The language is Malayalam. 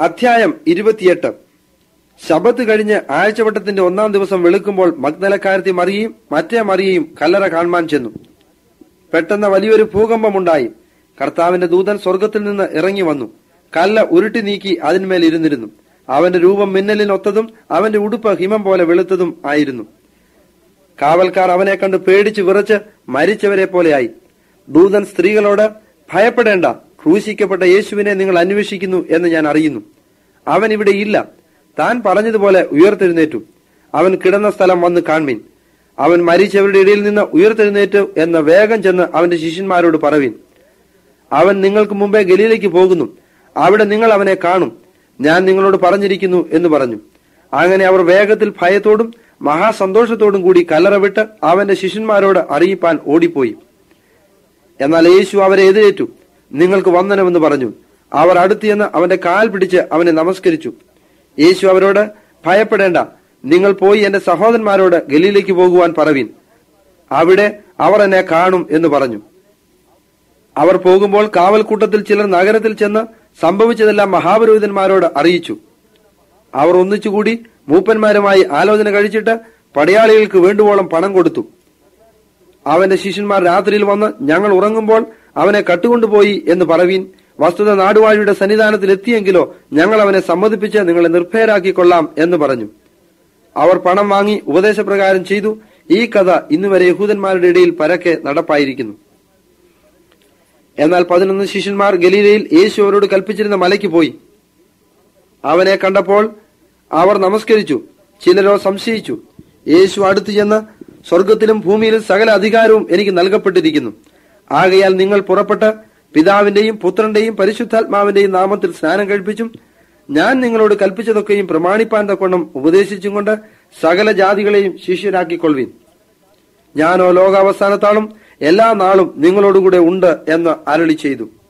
അധ്യായം ഇരുപത്തിയെട്ട് ശബത്ത് കഴിഞ്ഞ് ആഴ്ചവട്ടത്തിന്റെ ഒന്നാം ദിവസം വെളുക്കുമ്പോൾ മഗ്നലക്കാരത്തി മറിയയും മറ്റേ മറിയയും കല്ലറ കാണുവാൻ ചെന്നു പെട്ടെന്ന് വലിയൊരു ഭൂകമ്പമുണ്ടായി കർത്താവിന്റെ ദൂതൻ സ്വർഗത്തിൽ നിന്ന് ഇറങ്ങി വന്നു കല്ല് ഉരുട്ടി നീക്കി അതിന്മേൽ ഇരുന്നിരുന്നു അവന്റെ രൂപം മിന്നലിനൊത്തതും അവന്റെ ഉടുപ്പ് ഹിമം പോലെ വെളുത്തതും ആയിരുന്നു കാവൽക്കാർ അവനെ കണ്ട് പേടിച്ച് വിറച്ച് മരിച്ചവരെ പോലെയായി ദൂതൻ സ്ത്രീകളോട് ഭയപ്പെടേണ്ട ക്രൂശിക്കപ്പെട്ട യേശുവിനെ നിങ്ങൾ അന്വേഷിക്കുന്നു എന്ന് ഞാൻ അറിയുന്നു അവൻ ഇവിടെ ഇല്ല താൻ പറഞ്ഞതുപോലെ ഉയർത്തെഴുന്നേറ്റു അവൻ കിടന്ന സ്ഥലം വന്ന് കാൺമീൻ അവൻ മരിച്ചവരുടെ ഇടയിൽ നിന്ന് ഉയർത്തെഴുന്നേറ്റു എന്ന വേഗം ചെന്ന് അവന്റെ ശിഷ്യന്മാരോട് പറവീൻ അവൻ നിങ്ങൾക്ക് മുമ്പേ ഗലീലേക്ക് പോകുന്നു അവിടെ നിങ്ങൾ അവനെ കാണും ഞാൻ നിങ്ങളോട് പറഞ്ഞിരിക്കുന്നു എന്ന് പറഞ്ഞു അങ്ങനെ അവർ വേഗത്തിൽ ഭയത്തോടും മഹാസന്തോഷത്തോടും കൂടി കല്ലറ വിട്ട് അവന്റെ ശിഷ്യന്മാരോട് അറിയിപ്പാൻ ഓടിപ്പോയി എന്നാൽ യേശു അവരെ എതിരേറ്റു നിങ്ങൾക്ക് വന്ദനമെന്ന് പറഞ്ഞു അവർ അടുത്തിയെന്ന് അവന്റെ കാൽ പിടിച്ച് അവനെ നമസ്കരിച്ചു യേശു അവരോട് ഭയപ്പെടേണ്ട നിങ്ങൾ പോയി എന്റെ സഹോദരന്മാരോട് ഗലീലേക്ക് പോകുവാൻ പറവീൻ അവിടെ അവർ എന്നെ കാണും എന്ന് പറഞ്ഞു അവർ പോകുമ്പോൾ കാവൽക്കൂട്ടത്തിൽ ചിലർ നഗരത്തിൽ ചെന്ന് സംഭവിച്ചതെല്ലാം മഹാപുരോഹിതന്മാരോട് അറിയിച്ചു അവർ ഒന്നിച്ചുകൂടി മൂപ്പന്മാരുമായി ആലോചന കഴിച്ചിട്ട് പടയാളികൾക്ക് വേണ്ടുവോളം പണം കൊടുത്തു അവന്റെ ശിഷ്യന്മാർ രാത്രിയിൽ വന്ന് ഞങ്ങൾ ഉറങ്ങുമ്പോൾ അവനെ കട്ടുകൊണ്ടുപോയി എന്ന് പറവീൻ വസ്തുത നാടുവാഴിയുടെ സന്നിധാനത്തിൽ എത്തിയെങ്കിലോ ഞങ്ങൾ അവനെ സമ്മതിപ്പിച്ച് നിങ്ങളെ നിർഭയരാക്കിക്കൊള്ളാം എന്ന് പറഞ്ഞു അവർ പണം വാങ്ങി ഉപദേശപ്രകാരം ചെയ്തു ഈ കഥ ഇന്നുവരെ യഹൂദന്മാരുടെ ഇടയിൽ പരക്കെ നടപ്പായിരിക്കുന്നു എന്നാൽ പതിനൊന്ന് ശിഷ്യന്മാർ ഗലീലയിൽ യേശു അവരോട് കൽപ്പിച്ചിരുന്ന മലയ്ക്ക് പോയി അവനെ കണ്ടപ്പോൾ അവർ നമസ്കരിച്ചു ചിലരോ സംശയിച്ചു യേശു അടുത്തു ചെന്ന് സ്വർഗത്തിലും ഭൂമിയിലും സകല അധികാരവും എനിക്ക് നൽകപ്പെട്ടിരിക്കുന്നു ആകയാൽ നിങ്ങൾ പുറപ്പെട്ട് പിതാവിന്റെയും പുത്രന്റെയും പരിശുദ്ധാത്മാവിന്റെയും നാമത്തിൽ സ്നാനം കഴിപ്പിച്ചും ഞാൻ നിങ്ങളോട് കൽപ്പിച്ചതൊക്കെയും പ്രമാണിപ്പാൻ തക്കൊണ്ണം ഉപദേശിച്ചും കൊണ്ട് സകല ജാതികളെയും ശിഷ്യരാക്കിക്കൊള്ളുവിൻ ഞാനോ ലോകാവസാനത്താളും എല്ലാ നാളും നിങ്ങളോടുകൂടെ ഉണ്ട് എന്ന് അരളി ചെയ്തു